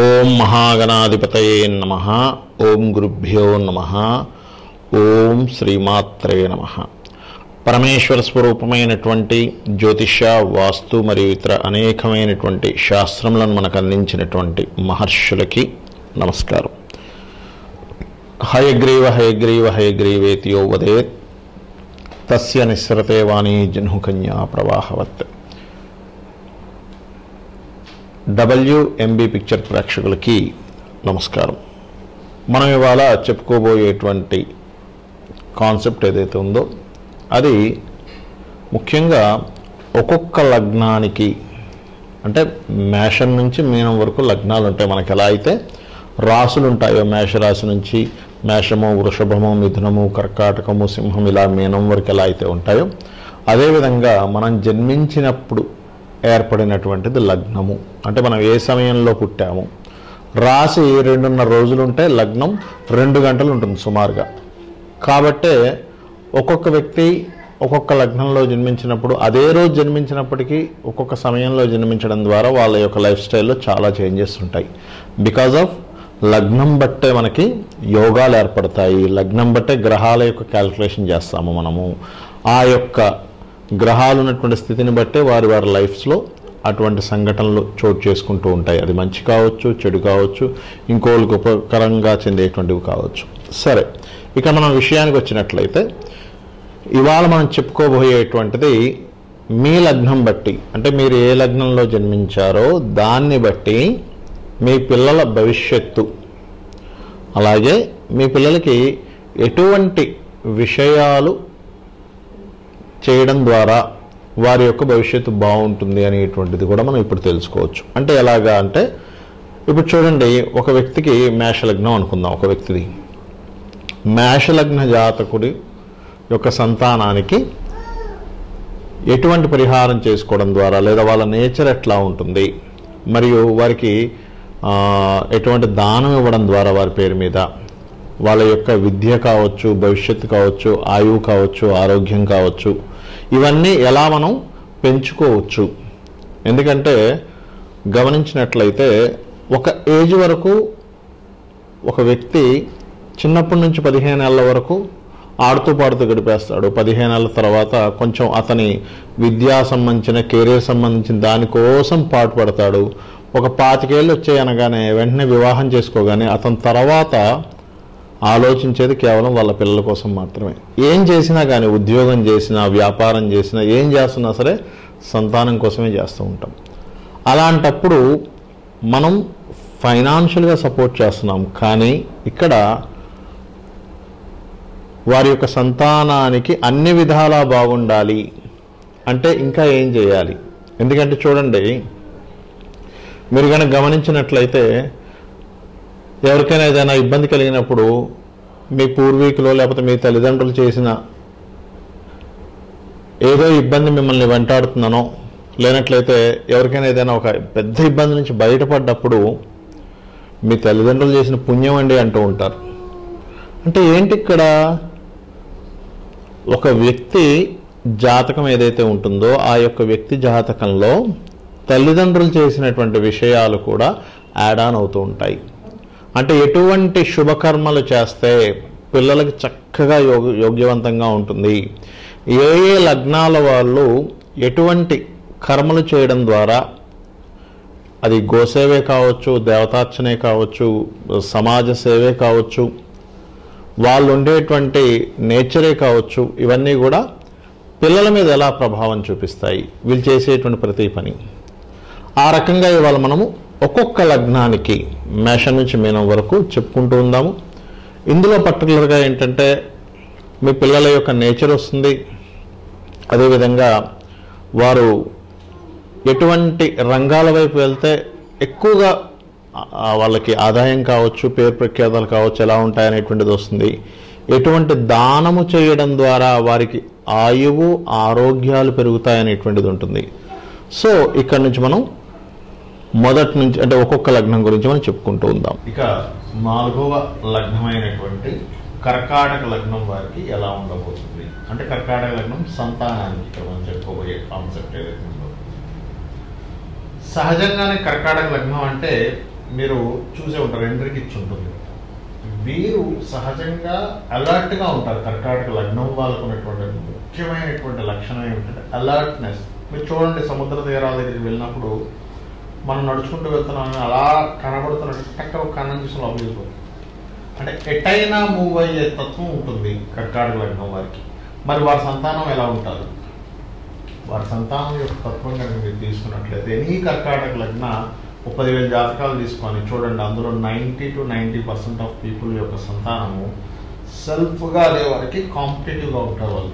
ఓం మహాగణాధిపతయే నమ ఓం గురుభ్యో నమ ఓం శ్రీమాత్రే నమ పరమేశ్వర స్వరూపమైనటువంటి జ్యోతిష వాస్తు మరియు ఇతర అనేకమైనటువంటి శాస్త్రములను మనకు అందించినటువంటి మహర్షులకి నమస్కారం హయగ్రీవ హయగ్రీవ హయగ్రీవేతి యో వదేత్ తస్య నిస్సరతే వాణి జహ్నుకన్యా ప్రవాహవత్ డబ్ల్యూఎంబి పిక్చర్ ప్రేక్షకులకి నమస్కారం మనం ఇవాళ చెప్పుకోబోయేటువంటి కాన్సెప్ట్ ఏదైతే ఉందో అది ముఖ్యంగా ఒక్కొక్క లగ్నానికి అంటే మేషం నుంచి మీనం వరకు లగ్నాలు ఉంటాయి మనకి ఎలా అయితే రాసులు ఉంటాయో మేషరాశి నుంచి మేషము వృషభము మిథునము కర్కాటకము సింహం ఇలా మీనం వరకు ఎలా అయితే ఉంటాయో అదేవిధంగా మనం జన్మించినప్పుడు ఏర్పడినటువంటిది లగ్నము అంటే మనం ఏ సమయంలో పుట్టాము రాశి రెండున్నర రోజులు ఉంటే లగ్నం రెండు గంటలు ఉంటుంది సుమారుగా కాబట్టే ఒక్కొక్క వ్యక్తి ఒక్కొక్క లగ్నంలో జన్మించినప్పుడు అదే రోజు జన్మించినప్పటికీ ఒక్కొక్క సమయంలో జన్మించడం ద్వారా వాళ్ళ యొక్క లైఫ్ స్టైల్లో చాలా చేంజెస్ ఉంటాయి బికాజ్ ఆఫ్ లగ్నం బట్టే మనకి యోగాలు ఏర్పడతాయి లగ్నం బట్టే గ్రహాల యొక్క క్యాల్కులేషన్ చేస్తాము మనము ఆ యొక్క గ్రహాలు ఉన్నటువంటి స్థితిని బట్టే వారి వారి లైఫ్స్లో అటువంటి సంఘటనలు చోటు చేసుకుంటూ ఉంటాయి అది మంచి కావచ్చు చెడు కావచ్చు ఇంకోళ్ళకి ఉపకరంగా చెందేటువంటివి కావచ్చు సరే ఇక మనం విషయానికి వచ్చినట్లయితే ఇవాళ మనం చెప్పుకోబోయేటువంటిది మీ లగ్నం బట్టి అంటే మీరు ఏ లగ్నంలో జన్మించారో దాన్ని బట్టి మీ పిల్లల భవిష్యత్తు అలాగే మీ పిల్లలకి ఎటువంటి విషయాలు చేయడం ద్వారా వారి యొక్క భవిష్యత్తు బాగుంటుంది అనేటువంటిది కూడా మనం ఇప్పుడు తెలుసుకోవచ్చు అంటే ఎలాగా అంటే ఇప్పుడు చూడండి ఒక వ్యక్తికి మేషలగ్నం అనుకుందాం ఒక వ్యక్తిది మేషలగ్న జాతకుడి యొక్క సంతానానికి ఎటువంటి పరిహారం చేసుకోవడం ద్వారా లేదా వాళ్ళ నేచర్ ఎట్లా ఉంటుంది మరియు వారికి ఆ, ఎటువంటి దానం ఇవ్వడం ద్వారా వారి పేరు మీద వాళ్ళ యొక్క విద్య కావచ్చు భవిష్యత్తు కావచ్చు ఆయువు కావచ్చు ఆరోగ్యం కావచ్చు ఇవన్నీ ఎలా మనం పెంచుకోవచ్చు ఎందుకంటే గమనించినట్లయితే ఒక ఏజ్ వరకు ఒక వ్యక్తి చిన్నప్పటి నుంచి పదిహేను ఏళ్ళ వరకు ఆడుతూ పాడుతూ గడిపేస్తాడు పదిహేను ఏళ్ళ తర్వాత కొంచెం అతని విద్యా సంబంధించిన కెరీర్ సంబంధించిన దానికోసం పాటుపడతాడు ఒక పాతికేళ్ళు వచ్చాయి అనగానే వెంటనే వివాహం చేసుకోగానే అతని తర్వాత ఆలోచించేది కేవలం వాళ్ళ పిల్లల కోసం మాత్రమే ఏం చేసినా కానీ ఉద్యోగం చేసినా వ్యాపారం చేసినా ఏం చేస్తున్నా సరే సంతానం కోసమే చేస్తూ ఉంటాం అలాంటప్పుడు మనం ఫైనాన్షియల్గా సపోర్ట్ చేస్తున్నాం కానీ ఇక్కడ వారి యొక్క సంతానానికి అన్ని విధాలా బాగుండాలి అంటే ఇంకా ఏం చేయాలి ఎందుకంటే చూడండి మీరు కనుక గమనించినట్లయితే ఎవరికైనా ఏదైనా ఇబ్బంది కలిగినప్పుడు మీ పూర్వీకులు లేకపోతే మీ తల్లిదండ్రులు చేసిన ఏదో ఇబ్బంది మిమ్మల్ని వెంటాడుతుందనో లేనట్లయితే ఎవరికైనా ఏదైనా ఒక పెద్ద ఇబ్బంది నుంచి బయటపడ్డప్పుడు మీ తల్లిదండ్రులు చేసిన పుణ్యం అండి అంటూ ఉంటారు అంటే ఏంటి ఇక్కడ ఒక వ్యక్తి జాతకం ఏదైతే ఉంటుందో ఆ యొక్క వ్యక్తి జాతకంలో తల్లిదండ్రులు చేసినటువంటి విషయాలు కూడా యాడ్ ఆన్ అవుతూ ఉంటాయి అంటే ఎటువంటి శుభకర్మలు చేస్తే పిల్లలకి చక్కగా యోగ యోగ్యవంతంగా ఉంటుంది ఏ ఏ లగ్నాల వాళ్ళు ఎటువంటి కర్మలు చేయడం ద్వారా అది గోసేవే కావచ్చు దేవతార్చనే కావచ్చు సమాజ సేవే కావచ్చు వాళ్ళు ఉండేటువంటి నేచరే కావచ్చు ఇవన్నీ కూడా పిల్లల మీద ఎలా ప్రభావం చూపిస్తాయి వీళ్ళు చేసేటువంటి ప్రతి పని ఆ రకంగా ఇవాళ మనము ఒక్కొక్క లగ్నానికి మేషం నుంచి మీనం వరకు చెప్పుకుంటూ ఉందాము ఇందులో పర్టికులర్గా ఏంటంటే మీ పిల్లల యొక్క నేచర్ వస్తుంది అదేవిధంగా వారు ఎటువంటి రంగాల వైపు వెళ్తే ఎక్కువగా ఆ, వాళ్ళకి ఆదాయం కావచ్చు పేరు ప్రఖ్యాతలు కావచ్చు ఎలా ఉంటాయనేటువంటిది వస్తుంది ఎటువంటి దానము చేయడం ద్వారా వారికి ఆయువు ఆరోగ్యాలు పెరుగుతాయనేటువంటిది ఉంటుంది సో ఇక్కడ నుంచి మనం మొదటి నుంచి అంటే ఒక్కొక్క లగ్నం గురించి మనం చెప్పుకుంటూ ఉందాం ఇక నాలుగవ లగ్నమైనటువంటి కర్కాటక లగ్నం వారికి ఎలా ఉండబోతుంది అంటే కర్కాటక లగ్నం సంతానానికి ఇక్కడ మనం చెప్పుకోబోయే కాన్సెప్ట్ ఏదైతే ఉందో సహజంగానే కర్కాటక లగ్నం అంటే మీరు చూసే ఉంటారు ఎండ్రికి ఇచ్చి ఉంటుంది వీరు సహజంగా అలర్ట్గా ఉంటారు కర్కాటక లగ్నం వాళ్ళకు ఉన్నటువంటి ముఖ్యమైనటువంటి లక్షణం ఏమిటంటే అలర్ట్నెస్ మీరు చూడండి సముద్ర తీరాల దగ్గరికి వెళ్ళినప్పుడు మనం నడుచుకుంటూ వెళ్తున్నాం అలా కనబడుతున్నట్టు టక్క ఒక కన్నం చూసి లోపలికి అంటే ఎటైనా మూవ్ అయ్యే తత్వం ఉంటుంది కర్కాటక లగ్నం వారికి మరి వారి సంతానం ఎలా ఉంటారు వారి సంతానం యొక్క తత్వం కనుక మీరు తీసుకున్నట్లయితే ఎనీ కర్కాటక లగ్న ఒక పదివేల జాతకాలు తీసుకొని చూడండి అందులో ninety two ninety percent of people యొక్క సంతానము సెల్ఫ్గా అదే వారికి కాంపిటేటివ్గా ఉంటారు వాళ్ళు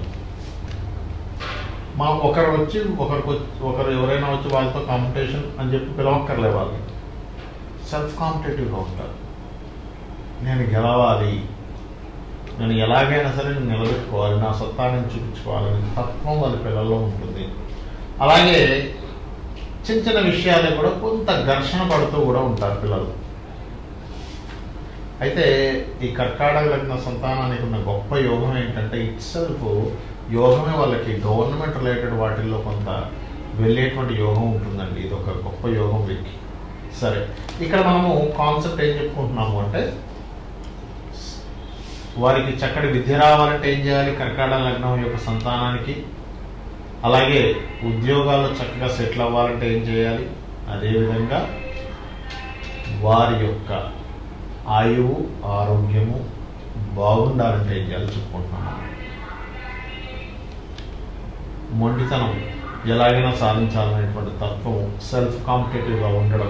మా ఒకరు వచ్చి ఒకరికి వచ్చి ఒకరు ఎవరైనా వచ్చి వాళ్ళతో కాంపిటీషన్ అని చెప్పి పిలవక్కర్లే వాళ్ళు సెల్ఫ్ కాంపిటేటివ్గా ఉంటారు నేను గెలవాలి నేను ఎలాగైనా సరే నేను నిలబెట్టుకోవాలి నా సత్తాన్ని చూపించుకోవాలని తత్వం వాళ్ళ పిల్లల్లో ఉంటుంది అలాగే చిన్న చిన్న విషయాలు కూడా కొంత ఘర్షణ పడుతూ కూడా ఉంటారు పిల్లలు అయితే ఈ కర్కాటక లగ్న సంతానానికి ఉన్న గొప్ప యోగం ఏంటంటే ఇట్ సెల్ఫ్ యోగమే వాళ్ళకి గవర్నమెంట్ రిలేటెడ్ వాటిల్లో కొంత వెళ్ళేటువంటి యోగం ఉంటుందండి ఇది ఒక గొప్ప యోగం వీరికి సరే ఇక్కడ మనము కాన్సెప్ట్ ఏం చెప్పుకుంటున్నాము అంటే వారికి చక్కటి విద్య రావాలంటే ఏం చేయాలి కర్కాటక లగ్నం యొక్క సంతానానికి అలాగే ఉద్యోగాల్లో చక్కగా సెటిల్ అవ్వాలంటే ఏం చేయాలి అదేవిధంగా వారి యొక్క ఆయువు ఆరోగ్యము బాగుండాలంటే ఏం చేయాలి చెప్పుకుంటున్నాను మొండితనం ఎలాగైనా సాధించాలనేటువంటి తత్వం సెల్ఫ్ కాంపిటేటివ్గా ఉండడం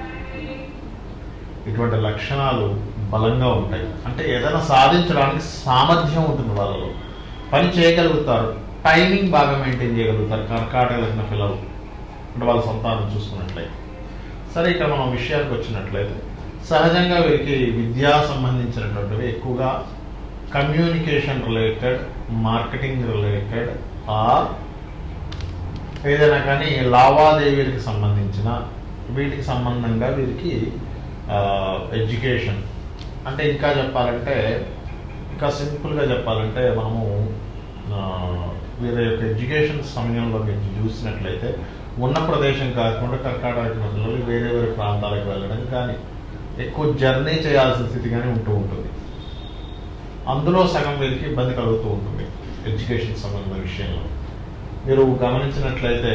ఇటువంటి లక్షణాలు బలంగా ఉంటాయి అంటే ఏదైనా సాధించడానికి సామర్థ్యం ఉంటుంది వాళ్ళలో పని చేయగలుగుతారు టైమింగ్ బాగా మెయింటైన్ చేయగలుగుతారు కర్కాటక లగ్న పిల్లలు అంటే వాళ్ళ సంతానం చూసుకున్నట్లయితే సరే ఇక్కడ మనం విషయానికి వచ్చినట్లయితే సహజంగా వీరికి విద్యా సంబంధించినటువంటివి ఎక్కువగా communication related marketing related or ఏదైనా కానీ లావాదేవీలకు సంబంధించిన వీటికి సంబంధంగా వీరికి ఎడ్యుకేషన్ అంటే ఇంకా చెప్పాలంటే ఇంకా సింపుల్గా చెప్పాలంటే మనము ఆ, వీరి యొక్క ఎడ్యుకేషన్ సమయంలో మీరు చూసినట్లయితే ఉన్న ప్రదేశం కాకుండా కర్ణాటక మధ్యలో వేరే వేరే ప్రాంతాలకు వెళ్ళడం కానీ ఎక్కువ జర్నీ చేయాల్సిన స్థితి కానీ ఉంటూ ఉంటుంది అందులో సగం వీరికి ఇబ్బంది కలుగుతూ ఉంటుంది ఎడ్యుకేషన్ సంబంధమైన విషయంలో మీరు గమనించినట్లయితే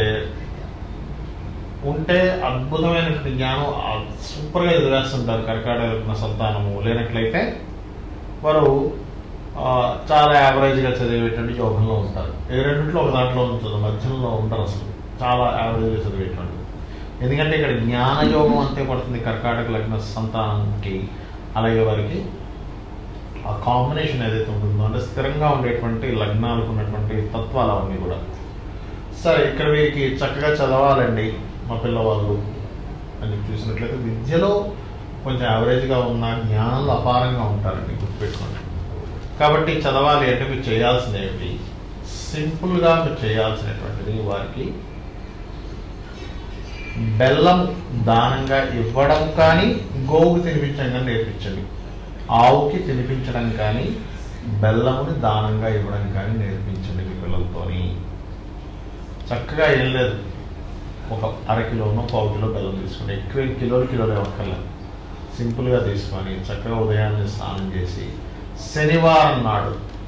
ఉంటే అద్భుతమైన జ్ఞానం ఆ సూపర్గా ఎదురేస్తుంటారు కర్కాటక సంతానము లేనట్లయితే వారు ఆ, చాలా యావరేజ్గా చదివేటువంటి యోగంలో ఉంటారు ఏ రెండింటిలో ఒక దాంట్లో ఉంటుంది మధ్యలో ఉంటారు అసలు చాలా యావరేజ్గా చదివేటువంటి ఎందుకంటే ఇక్కడ జ్ఞాన యోగం అంతే పడుతుంది కర్కాటక లగ్న సంతానానికి అలాగే వారికి ఆ కాంబినేషన్ ఏదైతే ఉంటుందో అంటే స్థిరంగా ఉండేటువంటి లగ్నాలకు ఉన్నటువంటి తత్వాలు అవన్నీ కూడా సరే ఇక్కడ వీరికి చక్కగా చదవాలండి మా పిల్లవాళ్ళు అని చెప్పి చూసినట్లయితే విద్యలో కొంచెం యావరేజ్గా ఉన్న జ్ఞానంలో అపారంగా ఉంటారండి గుర్తుపెట్టుకోండి కాబట్టి చదవాలి అంటే మీరు చేయాల్సింది ఏమిటి సింపుల్గా మీరు చేయాల్సినటువంటిది వారికి బెల్లం దానంగా ఇవ్వడం కానీ గోవుకి తినిపించడం కానీ నేర్పించండి ఆవుకి తినిపించడం కానీ బెల్లముని దానంగా ఇవ్వడం కానీ నేర్పించండి మీ పిల్లలతోని చక్కగా ఏం లేదు ఒక అరకిలోనో పావు కిలో బెల్లం తీసుకోండి ఎక్కువ కిలోలు కిలోలు ఇవ్వక్కర్లేదు సింపుల్గా తీసుకొని చక్కగా ఉదయాన్నే స్నానం చేసి శనివారం నాడు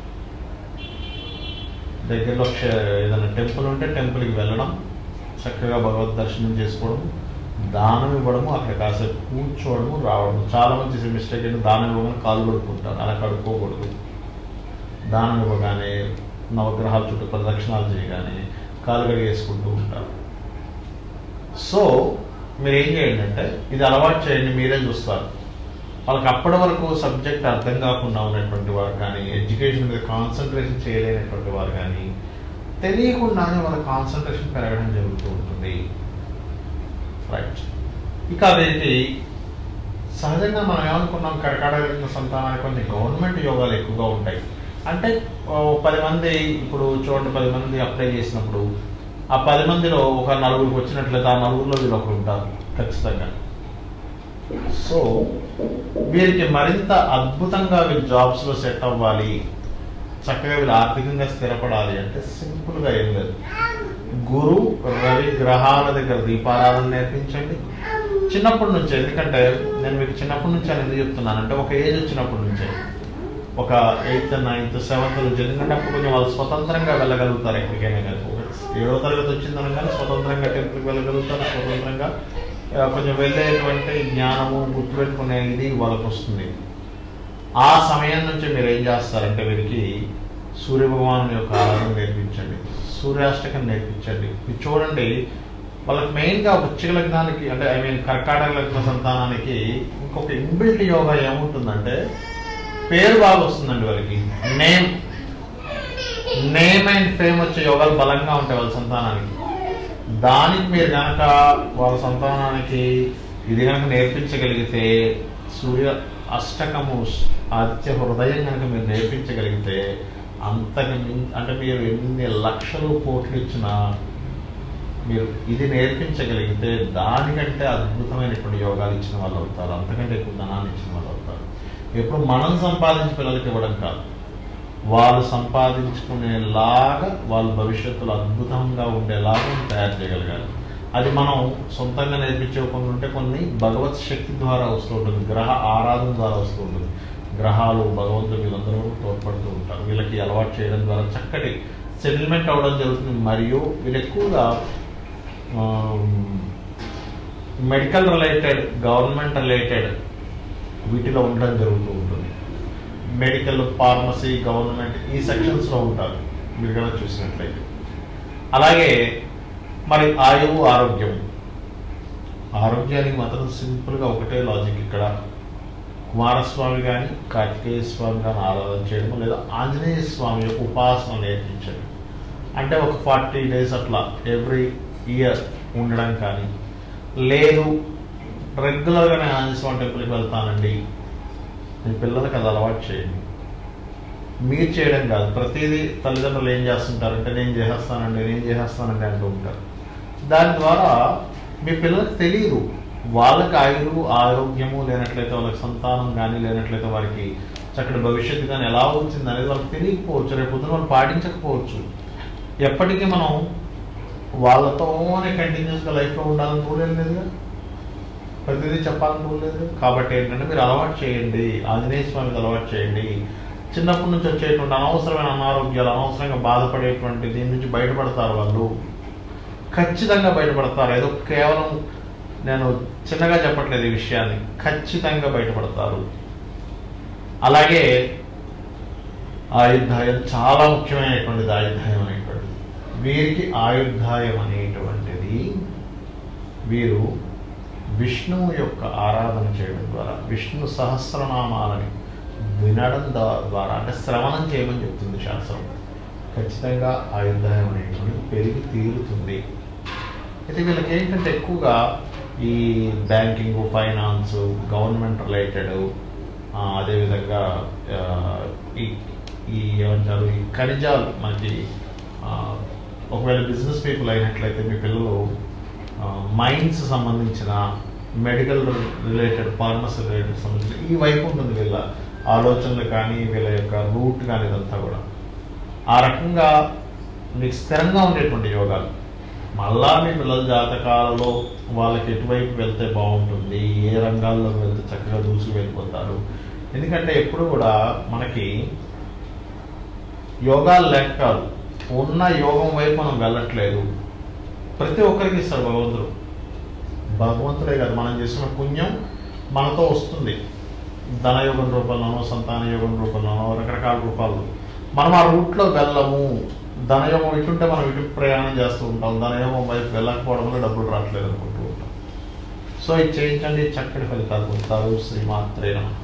దగ్గరలో క్ష- ఏదైనా టెంపుల్ ఉంటే టెంపుల్కి వెళ్ళడం చక్కగా భగవద్ దర్శనం చేసుకోవడం దానం ఇవ్వడము అక్కడ కాసేపు కూర్చోవడము రావడము చాలా మంది మిస్టేక్ ఏంటి దానం ఇవ్వగానే కాలు కడుక్కుంటారు అలా కడుక్కోకూడదు దానం ఇవ్వగానే నవగ్రహాల చుట్టూ ప్రదక్షిణాలు చేయగానే కాలు కడిగేసుకుంటూ ఉంటారు సో మీరు ఏం చేయండి అంటే ఇది అలవాటు చేయండి మీరే చూస్తారు వాళ్ళకి అప్పటి వరకు సబ్జెక్ట్ అర్థం కాకుండా ఉన్నటువంటి వారు కానీ ఎడ్యుకేషన్ మీద కాన్సన్ట్రేషన్ చేయలేనటువంటి వారు కానీ తెలియకుండానే వాళ్ళ కాన్సన్ట్రేషన్ పెరగడం జరుగుతూ ఉంటుంది రైట్ ఇక వీరికి సహజంగా మనం ఏమనుకున్నాం కర్కాటక సంతానానికి కొన్ని గవర్నమెంట్ యోగాలు ఎక్కువగా ఉంటాయి అంటే ఓ పది మంది ఇప్పుడు చూడండి పది మంది అప్లై చేసినప్పుడు ఆ పది మందిలో ఒక నలుగురికి వచ్చినట్లయితే ఆ నలుగురిలో వీళ్ళు ఒకరు ఉంటారు ఖచ్చితంగా సో వీరికి మరింత అద్భుతంగా వీళ్ళు జాబ్స్లో సెట్ అవ్వాలి చక్కగా వీళ్ళు ఆర్థికంగా స్థిరపడాలి అంటే సింపుల్గా ఏం లేదు గురు రవి గ్రహాల దగ్గర దీపారాధన నేర్పించండి చిన్నప్పటి నుంచే ఎందుకంటే నేను మీకు చిన్నప్పటి నుంచి అని ఎందుకు చెప్తున్నాను అంటే ఒక ఏజ్ వచ్చినప్పటి నుంచే ఒక ఎయిత్ నైన్త్ సెవెంత్ నుంచి ఎందుకంటే అప్పుడు కొంచెం వాళ్ళు స్వతంత్రంగా వెళ్ళగలుగుతారు ఎక్కడికైనా కానీ ఒక ఏడో తరగతి వచ్చిందనగానే స్వతంత్రంగా టెంపుల్కి వెళ్ళగలుగుతారు స్వతంత్రంగా ఆ, కొంచెం వెళ్ళేటువంటి జ్ఞానము గుర్తుపెట్టుకునే ఇది వాళ్ళకు వస్తుంది ఆ సమయం నుంచి మీరు ఏం చేస్తారంటే వీరికి సూర్య భగవాను యొక్క ఆరాధన నేర్పించండి సూర్యాష్టకం నేర్పించండి మీరు చూడండి వాళ్ళకి మెయిన్గా వృశ్చిక లగ్నానికి అంటే ఐ మీన్ కర్కాటక లగ్న సంతానానికి ఇంకొక ఇన్బిల్ట్ యోగా ఏముంటుందంటే పేరు బాగా వస్తుందండి వాళ్ళకి నేమ్ నేమ్ అండ్ ఫేమ్ వచ్చే యోగాలు బలంగా ఉంటాయి వాళ్ళ సంతానానికి దానికి మీరు కనుక వాళ్ళ సంతానానికి ఇది కనుక నేర్పించగలిగితే సూర్య అష్టకము ఆదిత్య హృదయం కనుక మీరు నేర్పించగలిగితే అంతకు మిం- అంటే మీరు ఎన్ని లక్షలు కోట్లు ఇచ్చినా మీరు ఇది నేర్పించగలిగితే దానికంటే అద్భుతమైనటువంటి యోగాలు ఇచ్చిన వాళ్ళు అవుతారు అంతకంటే ఎక్కువ ధనాన్ని ఇచ్చిన వాళ్ళు అవుతారు ఎప్పుడు మనం సంపాదించి పిల్లలకి ఇవ్వడం కాదు వాళ్ళు సంపాదించుకునేలాగా వాళ్ళ భవిష్యత్తులో అద్భుతంగా ఉండేలాగా మనం తయారు చేయగలగాలి అది మనం సొంతంగా నేర్పించుకోకుండా ఉంటే కొన్ని భగవత్ శక్తి ద్వారా వస్తూ ఉంటుంది గ్రహ ఆరాధన ద్వారా వస్తూ ఉంటుంది గ్రహాలు భగవంతుడు వీళ్ళందరూ తోడ్పడుతూ ఉంటారు వీళ్ళకి అలవాటు చేయడం ద్వారా చక్కటి సెటిల్మెంట్ అవ్వడం జరుగుతుంది మరియు వీళ్ళు ఎక్కువగా మెడికల్ రిలేటెడ్ గవర్నమెంట్ రిలేటెడ్ వీటిలో ఉండడం జరుగుతూ ఉంటుంది మెడికల్ ఫార్మసీ గవర్నమెంట్ ఈ సెక్షన్స్లో ఉంటారు మీరు కనుక చూసినట్లయితే అలాగే మరి ఆయువు ఆరోగ్యం ఆరోగ్యానికి మాత్రం సింపుల్గా ఒకటే లాజిక్ ఇక్కడ కుమారస్వామి కానీ కార్తికేయ స్వామి కానీ ఆరాధన చేయడం లేదా ఆంజనేయ స్వామి యొక్క ఉపాసన నేర్పించడం అంటే ఒక ఫార్టీ డేస్ అట్లా ఎవ్రీ ఇయర్ ఉండడం కానీ లేదు రెగ్యులర్గా నేను ఆంజనేయ స్వామి టెంపుల్కి వెళ్తానండి మీ పిల్లలకి అది అలవాటు చేయండి మీరు చేయడం కాదు ప్రతిదీ తల్లిదండ్రులు ఏం చేస్తుంటారంటే నేను చేసేస్తానండి నేను చేసేస్తానండి అంటూ ఉంటారు దాని ద్వారా మీ పిల్లలకు తెలియదు వాళ్ళకి ఆయురు ఆరోగ్యము లేనట్లయితే వాళ్ళకి సంతానం కానీ లేనట్లయితే వారికి చక్కటి భవిష్యత్తు కానీ ఎలా వచ్చింది అనేది వాళ్ళకి తెలియకపోవచ్చు రేపు పొద్దున వాళ్ళు పాటించకపోవచ్చు ఎప్పటికీ మనం వాళ్ళతోనే కంటిన్యూస్గా లైఫ్లో ఉండాలని రూల్ ఏం లేదుగా ప్రతిదీ చెప్పాలని రూల్ లేదు కాబట్టి ఏంటంటే మీరు అలవాటు చేయండి ఆంజనేయ స్వామికి అలవాటు చేయండి చిన్నప్పటి నుంచి వచ్చేటువంటి అనవసరమైన అనారోగ్యాలు అనవసరంగా బాధపడేటువంటి దీని నుంచి బయటపడతారు వాళ్ళు ఖచ్చితంగా బయటపడతారు ఏదో కేవలం నేను చిన్నగా చెప్పట్లేదు ఈ విషయాన్ని ఖచ్చితంగా బయటపడతారు అలాగే ఆయుర్దాయం చాలా ముఖ్యమైనటువంటిది ఆయుర్దాయం అనేటువంటిది వీరికి ఆయుర్దాయం అనేటువంటిది వీరు విష్ణువు యొక్క ఆరాధన చేయడం ద్వారా విష్ణు సహస్రనామాలని వినడం దా- ద్వారా అంటే శ్రవణం చేయమని చెప్తుంది శాస్త్రం ఖచ్చితంగా ఆయుర్దాయం అనేటువంటి పెరిగి తీరుతుంది అయితే వీళ్ళకి ఏంటంటే ఎక్కువగా ఈ బ్యాంకింగ్ ఫైనాన్స్ గవర్నమెంట్ రిలేటెడ్ అదేవిధంగా ఆ, ఈ ఈ ఏమంటారు ఈ ఖనిజాలు మనకి ఆ, ఒకవేళ బిజినెస్ పీపుల్ అయినట్లయితే మీ పిల్లలు మైన్స్ సంబంధించిన మెడికల్ రిలేటెడ్ ఫార్మసీ రిలేటెడ్ సంబంధించిన ఈ వైపు ఉంటుంది వీళ్ళ ఆలోచనలు కానీ వీళ్ళ యొక్క రూట్ కానీ ఇదంతా కూడా ఆ రకంగా మీకు స్థిరంగా ఉండేటువంటి యోగాలు మళ్ళా మీ పిల్లల జాతకాలలో వాళ్ళకి ఎటువైపు వెళ్తే బాగుంటుంది ఏ రంగాల్లోకి వెళ్తే చక్కగా దూసుకు వెళ్ళిపోతారు ఎందుకంటే ఎప్పుడు కూడా మనకి యోగాలు లేక కాదు ఉన్న యోగం వైపు మనం వెళ్ళట్లేదు ప్రతి ఒక్కరికి ఇస్తారు భగవంతుడు భగవంతుడే కాదు మనం చేసిన పుణ్యం మనతో వస్తుంది ధనయోగం రూపంలోనో సంతాన యోగం రూపంలోనో రకరకాల రూపాల్లో మనం ఆ రూట్లో వెళ్ళము ధనయోగం ఇటుంటే మనం ఇటు ప్రయాణం చేస్తూ ఉంటాం ధనయోగం వైపు వెళ్ళకపోవడం వల్ల డబ్బులు రావట్లేదు అనుకుంటూ ఉంటాం సో ఇది చేయించండి చక్కటి ఫలితాలు పొందుతారు శ్రీమాత్రేన